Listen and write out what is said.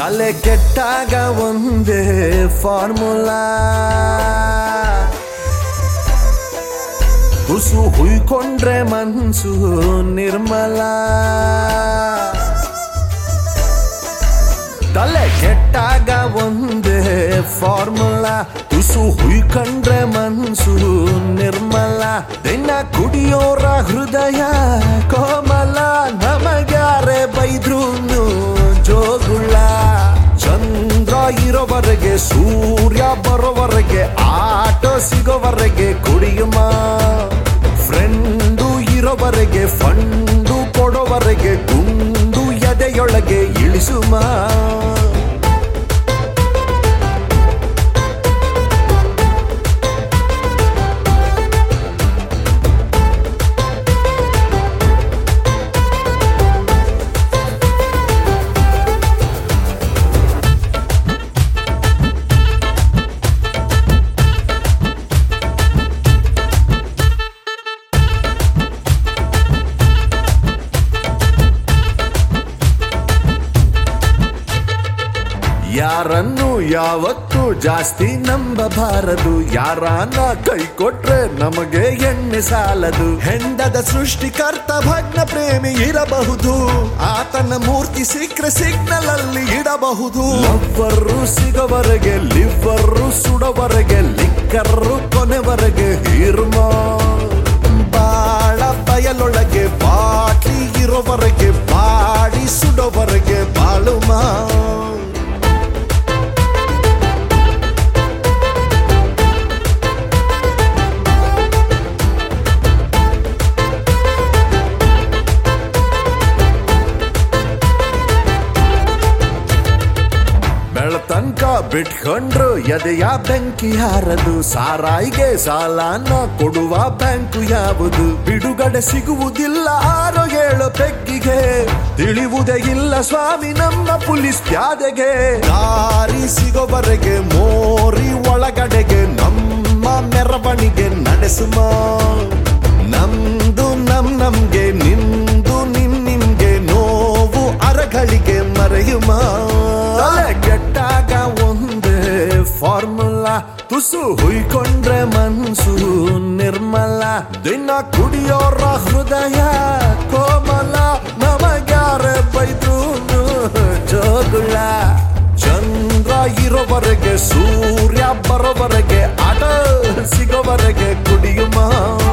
ತಲೆ ಕೆಟ್ಟಾಗ ಒಂದೇ ಫಾರ್ಮುಲಾ ತುಸು ಹುಯ್ಕೊಂಡ್ರೆ ಮನ್ಸು ನಿರ್ಮಲ ತಲೆ ಕೆಟ್ಟಾಗ ಒಂದೇ ಫಾರ್ಮುಲಾ ತುಸು ಹುಯ್ಕೊಂಡ್ರೆ ಮನ್ಸು ನಿರ್ಮಲ ದಿನ ಕುಡಿಯೋರ ಹೃದಯ ಕೋಮಲ ನಮಗ್ಯಾರೆ ಬೈದ್ರು ಜೋಗುಳ ಚಂದ್ರ ಇರೋವರೆಗೆ ಸೂರ್ಯ ಬರೋವರೆಗೆ ಆಟೋ ಸಿಗೋವರೆಗೆ ಕುಡಿಯುಮ ಫ್ರೆಂಡು ಇರೋವರೆಗೆ ಫಂಡು ಕೊಡೋವರೆಗೆ ಗುಂಡು ಎದೆಯೊಳಗೆ ಇಳಿಸುಮ ಯಾರನ್ನು ಯಾವತ್ತೂ ಜಾಸ್ತಿ ನಂಬಬಾರದು ಯಾರನ್ನ ಕೈ ಕೊಟ್ರೆ ನಮಗೆ ಎಣ್ಣೆ ಸಾಲದು ಹೆಂಡದ ಸೃಷ್ಟಿಕರ್ತ ಭಗ್ನ ಪ್ರೇಮಿ ಇರಬಹುದು ಆತನ ಮೂರ್ತಿ ಸಿಕ್ರೆ ಸಿಗ್ನಲ್ ಅಲ್ಲಿ ಇಡಬಹುದು ಲವ್ವರು ಸಿಗೋವರೆಗೆ ಲಿವ್ವರು ಸುಡೋವರೆಗೆ ಲಿಕ್ಕರು ಕೊನೆವರೆಗೆ ಹೀರ್ಮ ಬಾಳ ಬಯಲೊಳಗೆ ಬಾಟ್ಲಿ ಇರೋವರೆಗೆ ಬಾಡಿ ಸುಡೋವರೆಗೆ ಬಾಳುಮ ಬೆಳತಂಕ ಬಿಟ್ಕೊಂಡ್ರು ಎದೆಯ ಬೆಂಕಿ ಹಾರದು ಸಾರಾಯಿಗೆ ಸಾಲನ ಕೊಡುವ ಬ್ಯಾಂಕು ಯಾವುದು ಬಿಡುಗಡೆ ಸಿಗುವುದಿಲ್ಲ ಆರೋ ಏಳು ಪೆಗ್ಗಿಗೆ ತಿಳಿಯುವುದೇ ಇಲ್ಲ ಸ್ವಾಮಿ ನಮ್ಮ ಪೊಲೀಸ್ ಪ್ಯಾದೆಗೆ ದಾರಿ ಸಿಗೋವರೆಗೆ ಮೋರಿ ಒಳಗಡೆಗೆ ನಮ್ಮ ಮೆರವಣಿಗೆ ನಡೆಸುಮ ನಮ್ದು ನಮ್ ನಮ್ಗೆ ನಿಂದು ನಿಮ್ ನಿಮ್ಗೆ ನೋವು ಅರಗಳಿಗೆ ಮರೆಯುಮ ತಲೆ ಕೆಟ್ಟಾಗ ಒಂದೇ ಫಾರ್ಮುಲಾ ತುಸು ಹುಯ್ಕೊಂಡ್ರೆ ಮನ್ಸು ನಿರ್ಮಲ ದಿನ ಕುಡಿಯೋರ ಹೃದಯ ಕೋಮಲ ನಮಗ್ಯಾರೆ ಬೈದ್ರು ಜೋಗುಳ ಚಂದ್ರ ಇರೋವರೆಗೆ ಸೂರ್ಯ ಬರೋವರೆಗೆ ಆಟ ಸಿಗೋವರೆಗೆ ಕುಡಿಯುಮ